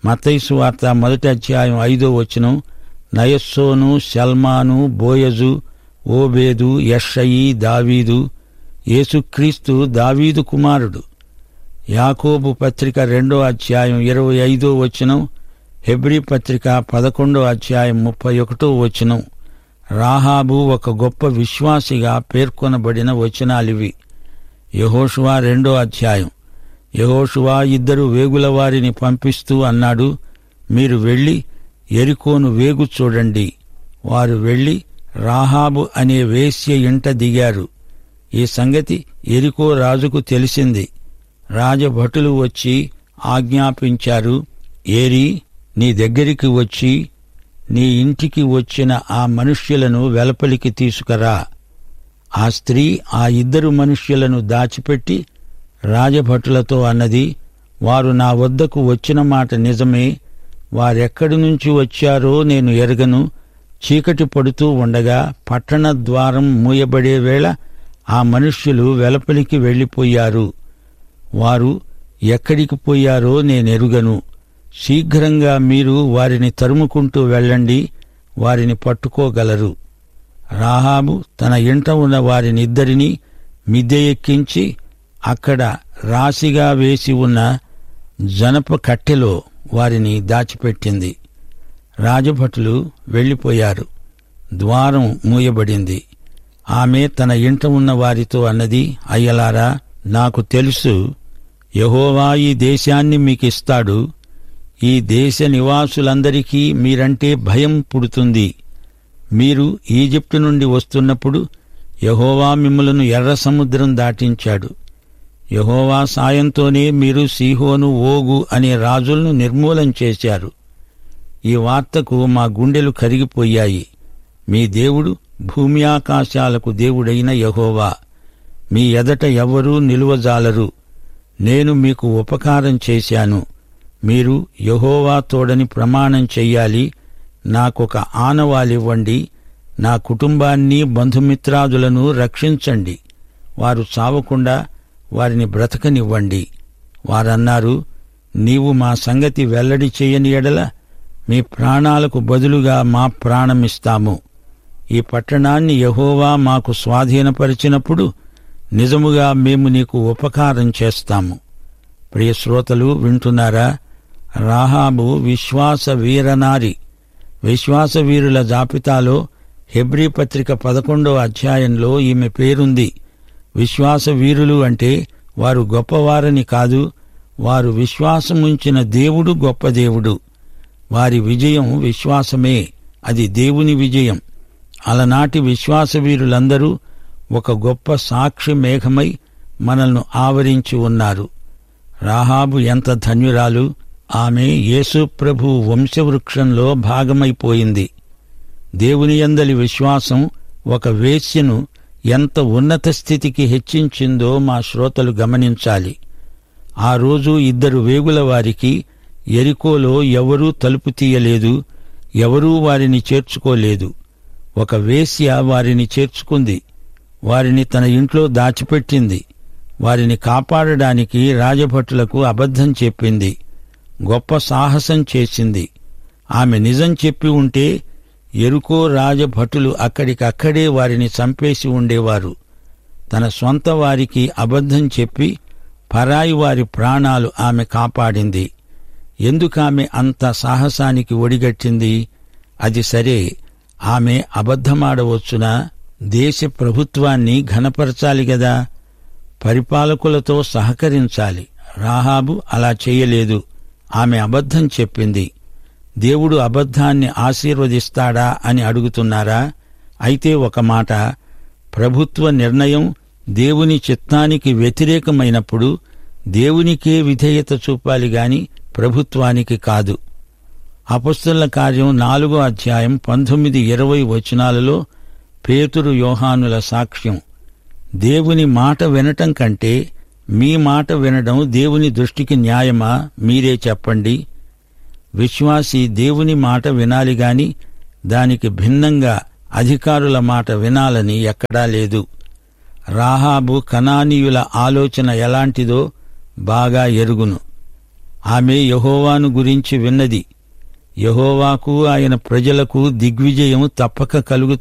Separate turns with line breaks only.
మతైసు వార్త మొదటి అధ్యాయం ఐదో వచనం నయస్సోను షల్మాను బోయజు ఓబేదు యషయి దావీదు యేసుక్రీస్తు దావీదు కుమారుడు యాకోబు పత్రిక రెండో అధ్యాయం ఇరవై ఐదో వచనం హెబ్రీ పత్రిక పదకొండో అధ్యాయం ముప్పై ఒకటో వచనం రాహాబు ఒక గొప్ప విశ్వాసిగా పేర్కొనబడిన వచనాలివి యహోషువా రెండో అధ్యాయం యహోషువా ఇద్దరు వేగుల వారిని పంపిస్తూ అన్నాడు మీరు వెళ్లి ఎరికోను వేగు చూడండి వారు వెళ్లి రాహాబు అనే వేశ్య ఇంట దిగారు ఈ సంగతి ఎరికో రాజుకు తెలిసింది రాజభటులు వచ్చి ఆజ్ఞాపించారు ఏరి నీ దగ్గరికి వచ్చి నీ ఇంటికి వచ్చిన ఆ మనుష్యులను వెలపలికి తీసుకురా ఆ స్త్రీ ఆ ఇద్దరు మనుష్యులను దాచిపెట్టి రాజభటులతో అన్నది వారు నా వద్దకు వచ్చిన మాట నిజమే వారెక్కడి నుంచి వచ్చారో నేను ఎరగను చీకటి పడుతూ ఉండగా పట్టణ ద్వారం మూయబడే వేళ ఆ మనుష్యులు వెలపలికి వెళ్ళిపోయారు వారు ఎక్కడికి పోయారో నేనెరుగను శీఘ్రంగా మీరు వారిని తరుముకుంటూ వెళ్ళండి వారిని పట్టుకోగలరు రాహాబు తన ఇంట ఉన్న వారినిద్దరినీ మిద్దె ఎక్కించి అక్కడ రాశిగా వేసి ఉన్న జనప కట్టెలో వారిని దాచిపెట్టింది రాజభటులు వెళ్ళిపోయారు ద్వారం మూయబడింది ఆమె తన ఇంట ఉన్న వారితో అన్నది అయ్యలారా నాకు తెలుసు యహోవా ఈ దేశాన్ని మీకిస్తాడు ఈ దేశ నివాసులందరికీ మీరంటే భయం పుడుతుంది మీరు ఈజిప్టు నుండి వస్తున్నప్పుడు యహోవా మిమ్మలను ఎర్ర సముద్రం దాటించాడు యహోవా సాయంతోనే మీరు సీహోను ఓగు అనే రాజులను నిర్మూలం చేశారు ఈ వార్తకు మా గుండెలు కరిగిపోయాయి మీ దేవుడు భూమి ఆకాశాలకు దేవుడైన యహోవా మీ ఎదట ఎవ్వరూ నిలువజాలరు నేను మీకు ఉపకారం చేశాను మీరు యహోవా తోడని ప్రమాణం చెయ్యాలి నాకొక ఆనవాలివ్వండి నా కుటుంబాన్ని బంధుమిత్రాదులను రక్షించండి వారు చావకుండా వారిని బ్రతకనివ్వండి వారన్నారు నీవు మా సంగతి వెల్లడి చేయని ఎడల మీ ప్రాణాలకు బదులుగా మా ప్రాణమిస్తాము ఈ పట్టణాన్ని యహోవా మాకు స్వాధీనపరిచినప్పుడు నిజముగా మేము నీకు ఉపకారం చేస్తాము ప్రియ శ్రోతలు వింటున్నారా రాహాబు విశ్వాస వీరనారి విశ్వాస వీరుల జాబితాలో హెబ్రీ పత్రిక పదకొండో అధ్యాయంలో ఈమె పేరుంది విశ్వాస వీరులు అంటే వారు గొప్పవారని కాదు వారు విశ్వాసముంచిన దేవుడు గొప్ప దేవుడు వారి విజయం విశ్వాసమే అది దేవుని విజయం అలనాటి విశ్వాస వీరులందరూ ఒక గొప్ప సాక్షి మేఘమై మనల్ని ఆవరించి ఉన్నారు రాహాబు ఎంత ధన్యురాలు ఆమె యేసు ప్రభు వంశవృక్షంలో భాగమైపోయింది దేవుని యందలి విశ్వాసం ఒక వేశ్యను ఎంత ఉన్నత స్థితికి హెచ్చించిందో మా శ్రోతలు గమనించాలి ఆ రోజు ఇద్దరు వేగుల వారికి ఎరికోలో ఎవరూ తలుపు తీయలేదు ఎవరూ వారిని చేర్చుకోలేదు ఒక వేశ్య వారిని చేర్చుకుంది వారిని తన ఇంట్లో దాచిపెట్టింది వారిని కాపాడడానికి రాజభటులకు అబద్ధం చెప్పింది గొప్ప సాహసం చేసింది ఆమె నిజం చెప్పి ఉంటే ఎరుకో రాజభటులు అక్కడికక్కడే వారిని చంపేసి ఉండేవారు తన సొంత వారికి అబద్ధం చెప్పి పరాయి వారి ప్రాణాలు ఆమె కాపాడింది ఎందుకామె అంత సాహసానికి ఒడిగట్టింది అది సరే ఆమె అబద్ధమాడవచ్చునా దేశ ప్రభుత్వాన్ని ఘనపరచాలి గదా పరిపాలకులతో సహకరించాలి రాహాబు అలా చేయలేదు ఆమె అబద్ధం చెప్పింది దేవుడు అబద్ధాన్ని ఆశీర్వదిస్తాడా అని అడుగుతున్నారా అయితే ఒక మాట ప్రభుత్వ నిర్ణయం దేవుని చిత్తానికి వ్యతిరేకమైనప్పుడు దేవునికే విధేయత చూపాలి గాని ప్రభుత్వానికి కాదు అపస్తుల కార్యం నాలుగో అధ్యాయం పంతొమ్మిది ఇరవై వచనాలలో పేతురు యోహానుల సాక్ష్యం దేవుని మాట వినటం కంటే మీ మాట వినడం దేవుని దృష్టికి న్యాయమా మీరే చెప్పండి విశ్వాసి దేవుని మాట వినాలి గాని దానికి భిన్నంగా అధికారుల మాట వినాలని ఎక్కడా లేదు రాహాబు కనానీయుల ఆలోచన ఎలాంటిదో బాగా ఎరుగును ఆమె యహోవాను గురించి విన్నది యహోవాకు ఆయన ప్రజలకు దిగ్విజయం తప్పక కలుగుతుంది